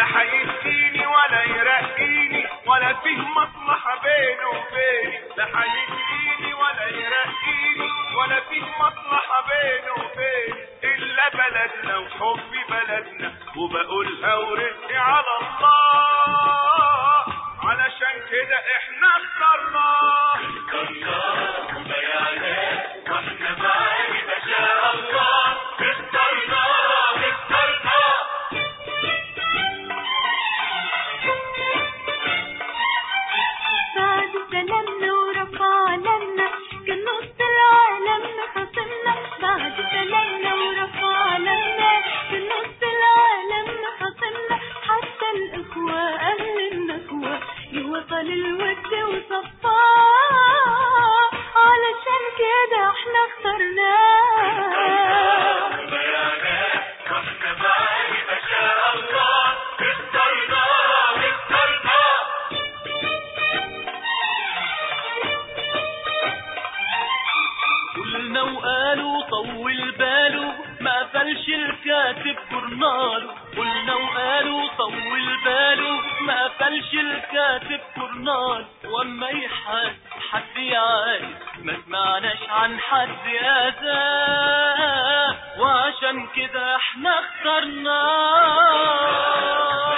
لا هيديني ولا يرقيني ولا فيه مصلحة بينه وبيني لا هيديني ولا يرقيني ولا فيه مصلحة بينه وبيني إلا بلدنا وحب بلدنا وبقولها ورزقي على الله علشان كده احنا اخترناه اخترناه وبيعناه واحنا معاك ما شاء الله اخترناه اخترناه بعد سلامنا ورفع لنا كان نص العالم خصمنا بعد سلامنا ورفع لنا كان نص العالم خصمنا حتى الإخوة أهل النخوة يوصل الود وصفاه علشان كده احنا اخترناه وبيعناه واحنا معاك ما شاء الله اخترناه اخترناه قلنا وقالوا طول باله ما قفلش الكاتب جورناله قلنا وقالوا طول باله ما قفلش الكاتب جورنال واما يحد حد يعاني ما سمعناش عن حد اذاه وعشان كده احنا اخترناه